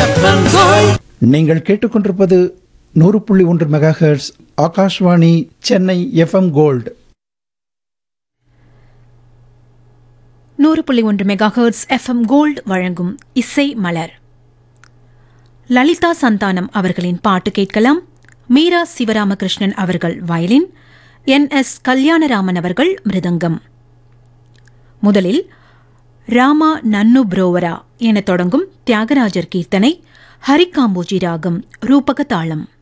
FM gold நீங்கள் கேட்டுக்கொண்டிருப்பது நூறு புள்ளி ஒன்று mega hertz Akashvani Chennai FM gold நூறு புள்ளி ஒன்று மெகாஹெர்ட்ஸ் எஃப்எம் கோல்ட் வழங்கும் இசை மலர் லலிதா சந்தானம் அவர்களின் பாட்டு கேட்கலாம் மீரா சிவராமகிருஷ்ணன் அவர்கள் வயலின் என் எஸ் கல்யாணராமன் அவர்கள் மிருதங்கம் முதலில் ராமா நன்னு புரோவரா என தொடங்கும் தியாகராஜர் கீர்த்தனை ஹரிகாம்போஜி ராகம் ரூபக தாளம்